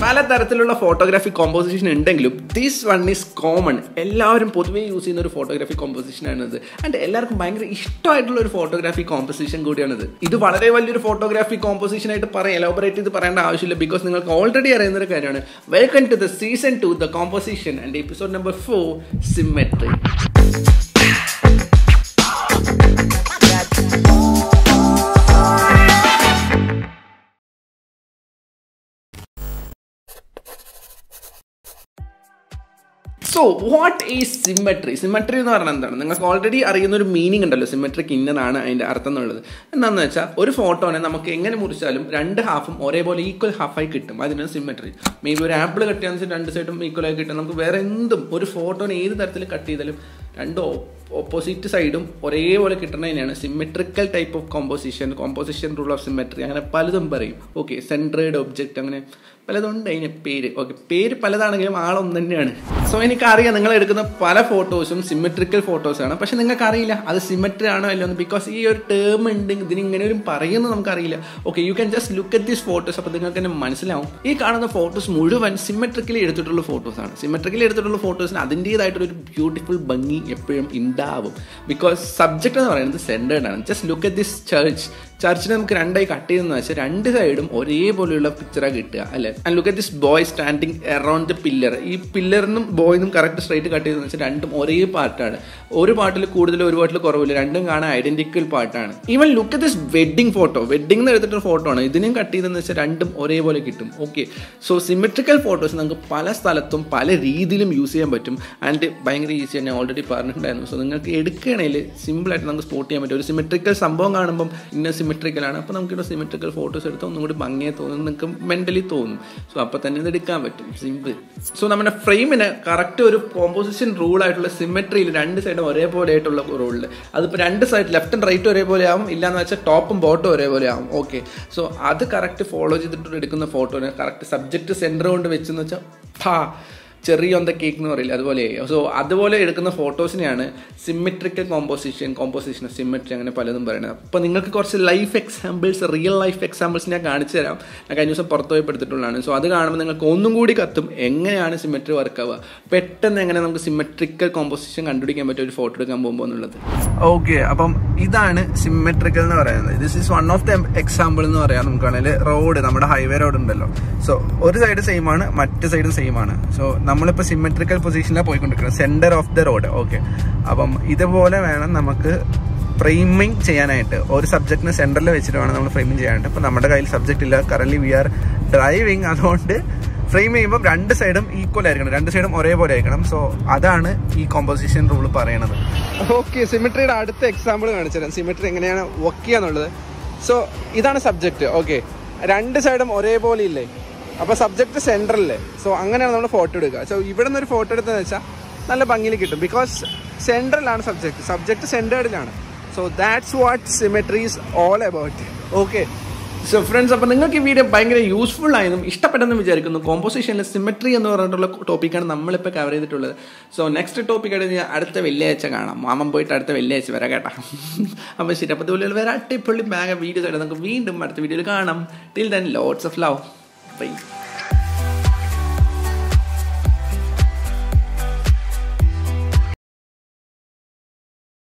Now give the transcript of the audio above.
പലതരത്തിലുള്ള photography composition ഉണ്ടെങ്കിലും this one is common എല്ലാവരും പൊതുവേ യൂസ് ചെയ്യുന്ന ഒരു ഫോട്ടോഗ്രാഫി കോമ്പോസിഷൻ ആണിത് ആൻഡ് എല്ലാവർക്കും ഭയങ്കര ഇഷ്ടമായിട്ടുള്ള ഒരു ഫോട്ടോഗ്രാഫി കോമ്പോസിഷൻ കൂടിയാണിത് ഇത് വളരെ വലിയൊരു ഫോട്ടോഗ്രാഫി കോമ്പോസിഷൻ ആയിട്ട് പറയാം എലോബറേറ്റ് ചെയ്ത് പറയേണ്ട ആവശ്യമില്ല ബിക്കോസ് നിങ്ങൾക്ക് ഓൾറെഡി അറിയുന്ന ഒരു കാര്യമാണ് welcome to the season to the composition and episode number four symmetry so what is symmetry symmetry എന്ന് പറഞ്ഞാൽ എന്താണ് നിങ്ങൾക്ക് ഓൾറെഡി അറിയുന്ന ഒരു മീനിങ് ഉണ്ടല്ലോ സിമെട്രിക്ക് ഇന്നതാണ് അതിൻ്റെ അർത്ഥം എന്നുള്ളത് എന്താണെന്ന് വെച്ചാൽ ഒരു ഫോട്ടോനെ നമുക്ക് എങ്ങനെ മുറിച്ചാലും രണ്ട് ഹാഫും ഒരേപോലെ ഈക്വൽ ഹാഫായി കിട്ടും അതിനാണ് സിമെട്രി മേ ബി ഒരു ആപ്പിൾ കട്ട് ചെയ്യാന്ന് വെച്ചാൽ രണ്ട് സൈഡും ഈക്വൽ ആയി കിട്ടും നമുക്ക് വേറെ എന്തും ഒരു ഫോട്ടോനെ ഏത് തരത്തിൽ കട്ട് ചെയ്താലും രണ്ട് ഓപ്പോസിറ്റ് സൈഡും ഒരേപോലെ കിട്ടുന്നതിനാണ് symmetrical type of composition composition rule of symmetry അങ്ങനെ പലതും പറയും ഓക്കെ സെൻട്രേഡ് ഒബ്ജക്റ്റ് അങ്ങനെ പലതുണ്ട് അതിന് പേര് ഓക്കെ പേര് പലതാണെങ്കിലും ആളൊന്നു തന്നെയാണ് സോ എനിക്കറിയാം നിങ്ങൾ എടുക്കുന്ന പല ഫോട്ടോസും സിമെട്രിക്കൽ ഫോട്ടോസാണ് പക്ഷെ നിങ്ങൾക്ക് അറിയില്ല അത് സിമെട്രി ആണോ അല്ലോ എന്ന് ബിക്കോസ് ഈ ഒരു ടേം ഉണ്ട് ഇതിന് ഇങ്ങനെ ഒരു പറയുന്നത് നമുക്കറിയില്ല okay you can just look at these photos അപ്പോൾ നിങ്ങൾക്ക് തന്നെ മനസ്സിലാവും ഈ കാണുന്ന ഫോട്ടോസ് മുഴുവൻ സിമെട്രിക്കലി എടുത്തിട്ടുള്ള ഫോട്ടോസാണ് സിമെട്രിക്കലി എടുത്തിട്ടുള്ള ഫോട്ടോസിന് അതിൻ്റേതായിട്ടുള്ളൊരു ബ്യൂട്ടിഫുൾ ഭംഗി എപ്പോഴും ഉണ്ടാവും ബിക്കോസ് സബ്ജക്റ്റ് എന്ന് പറയുന്നത് സെൻറ്റേഡ് ആണ് just look at this church ചർച്ചിനെ നമുക്ക് രണ്ടായി കട്ട് ചെയ്തെന്ന് വെച്ചാൽ രണ്ട് സൈഡും ഒരേപോലെയുള്ള പിക്ചറാണ് കിട്ടുക അല്ലേ and look at this boy standing around the pillar ഈ പില്ലറിനും ബോയിനും കറക്റ്റ് സ്ട്രൈറ്റ് കട്ട് ചെയ്തെന്ന് വെച്ചാൽ രണ്ടും ഒരേ പാർട്ടാണ് ഒരു പാട്ടിൽ കൂടുതൽ ഒരു പാട്ടിൽ കുറവില്ല രണ്ടും കാണാൻ ഐഡന്റിക്കൽ പാർട്ടാണ് even look at this wedding photo wedding എന്ന് എടുത്തിട്ട് ഫോട്ടോ ആണ് ഇതിനും കട്ട് ചെയ്തെന്ന് വെച്ചാൽ രണ്ടും ഒരേപോലെ കിട്ടും ഓക്കെ സോ സിമെട്രിക്കൽ ഫോട്ടോസ് നമുക്ക് പല സ്ഥലത്തും പല രീതിയിലും യൂസ് ചെയ്യാൻ പറ്റും ആൻഡ് ഭയങ്കര ഈസി ഞാൻ ഓൾറെഡി പറഞ്ഞിട്ടുണ്ടായിരുന്നു സോ നിങ്ങൾക്ക് എടുക്കുകയാണെങ്കിൽ സിമ്പിളായിട്ട് നമുക്ക് സ്പോട്ട് ചെയ്യാൻ പറ്റും ഒരു സിമെട്രിക്കൽ സംഭവം കാണുമ്പം ഇന്ന സിമെട്രിക്കലാണ് അപ്പോൾ നമുക്കിവിടെ സിമെട്രിക്കൽ ഫോട്ടോസ് എടുത്താൽ ഒന്നും കൂടി ഭംഗിയെ തോന്നും നിങ്ങൾക്ക് മെൻ്റലി തോന്നും സോ അപ്പോൾ തന്നെ ഇത് എടുക്കാൻ പറ്റും സിമ്പിൾ സോ നമ്മുടെ ഫ്രെയിമിന് കറക്റ്റ് ഒരു കോമ്പോസിഷൻ റൂൾ ആയിട്ടുള്ള സിമെട്രിയിൽ രണ്ട് സൈഡും ഒരേപോലെ ആയിട്ടുള്ള റൂളിൽ അതിപ്പോൾ രണ്ട് സൈഡ് ലെഫ്റ്റ് ആൻഡ് റൈറ്റ് ഒരേപോലെ ആവും ഇല്ലാന്ന് വെച്ചാൽ ടോപ്പും ബോട്ടും ഒരേപോലെ ആവും ഓക്കെ സോ അത് കറക്റ്റ് ഫോളോ ചെയ്തിട്ട് എടുക്കുന്ന ഫോട്ടോന് കറക്റ്റ് സബ്ജക്റ്റ് സെൻറ്റർ കൊണ്ട് വെച്ചെന്ന് വെച്ചാൽ ഫാ ചെറിയ ഓൺ ദ കേക്ക് എന്ന് പറയില്ല അതുപോലെ സോ അതുപോലെ എടുക്കുന്ന ഫോട്ടോസിനെയാണ് സിമെട്രിക്കൽ കോമ്പോസിഷൻ കോമ്പോസിഷൻ സിമെട്രി അങ്ങനെ പലതും പറയുന്നത് അപ്പോൾ നിങ്ങൾക്ക് കുറച്ച് life examples real life examples ഞാൻ കാണിച്ചു തരാം ഞാൻ കഴിഞ്ഞ ദിവസം പുറത്ത് പോയി എടുത്തിട്ടുള്ളതാണ് സോ അത് കാണുമ്പോൾ നിങ്ങൾക്ക് ഒന്നും കൂടി കത്തും എങ്ങനെയാണ് സിമെട്രി വർക്ക് ആവുക പെട്ടെന്ന് എങ്ങനെ നമുക്ക് സിമെട്രിക്കൽ കോമ്പോസിഷൻ കണ്ടുപിടിക്കാൻ പറ്റിയ ഒരു ഫോട്ടോ എടുക്കാൻ പോകുമ്പോൾ എന്നുള്ളത് ഓക്കെ അപ്പം ഇതാണ് സിമെട്രിക്കൽ എന്ന് പറയുന്നത് this is one of the example എന്ന് പറയാം നമുക്കാണെങ്കിൽ റോഡ് നമ്മുടെ ഹൈവേ റോഡ് ഉണ്ടല്ലോ സോ ഒരു സൈഡ് സെയിം ആണ് മറ്റു സൈഡും സെയിം ആണ് സോ നമ്മളിപ്പോൾ സിമെട്രിക്കൽ പൊസിഷനിലാണ് പോയിക്കൊണ്ടിരിക്കുന്നത് centre of the road okay അപ്പം ഇതുപോലെ വേണം നമുക്ക് ഫ്രെയിമിങ് ചെയ്യാനായിട്ട് ഒരു സബ്ജക്റ്റിന് സെന്ററിൽ വെച്ചിട്ട് വേണം നമ്മൾ ഫ്രെയിമിങ് ചെയ്യാനായിട്ട് ഇപ്പം നമ്മുടെ കയ്യിൽ സബ്ജക്റ്റ് ഇല്ല കറന്റ് വി ആർ ഡ്രൈവിങ് അതുകൊണ്ട് ഫ്രെയിം ചെയ്യുമ്പോൾ രണ്ട് സൈഡും ഈക്വൽ ആയിരിക്കണം രണ്ട് സൈഡും ഒരേപോലെ ആയിരിക്കണം സോ അതാണ് ഈ കോമ്പോസിഷൻ റൂൾ പറയണത് ഓക്കെ സിമെട്രിയുടെ അടുത്ത എക്സാമ്പിൾ കാണിച്ചു തരാം സിമെട്രി എങ്ങനെയാണ് വർക്ക് ചെയ്യാന്നുള്ളത് സോ ഇതാണ് സബ്ജക്റ്റ് ഓക്കെ രണ്ട് സൈഡും ഒരേപോലെ ഇല്ലേ അപ്പോൾ സബ്ജക്റ്റ് സെൻറ്ററില്ലേ സോ അങ്ങനെയാണ് നമ്മൾ ഫോട്ടോ എടുക്കുക സോ ഇവിടെ നിന്ന് ഒരു ഫോട്ടോ എടുത്തതെന്ന് വെച്ചാൽ നല്ല ഭംഗിയിൽ കിട്ടും ബിക്കോസ് സെൻട്രലാണ് സബ്ജക്റ്റ് സബ്ജക്റ്റ് സെൻറ്റേഡിലാണ് so that's what symmetry is all about okay so friends അപ്പോൾ നിങ്ങൾക്ക് ഈ വീഡിയോ ഭയങ്കര യൂസ്ഫുൾ ആയതും ഇഷ്ടപ്പെട്ടെന്ന് വിചാരിക്കുന്നു കോമ്പോസിഷനിൽ സിമെട്രി എന്ന് പറഞ്ഞിട്ടുള്ള ടോപ്പിക്കാണ് നമ്മളിപ്പോൾ കവർ ചെയ്തിട്ടുള്ളത് സോ നെക്സ്റ്റ് ടോപ്പിക്കായിട്ട് ഞാൻ അടുത്ത വെള്ളിയാഴ്ച കാണാം മാമൻ പോയിട്ട് അടുത്ത വെള്ളിയാഴ്ച വരാം കേട്ടാ അപ്പോൾ ശരി അപ്പോൾ ഇതുപോലെ വേറെ അട്ടിപ്പൊള്ളി ബാഗ് വീഡിയോസ് ആയിട്ട് നമുക്ക് വീണ്ടും അടുത്ത വീഡിയോയിൽ കാണാം till then lots of love by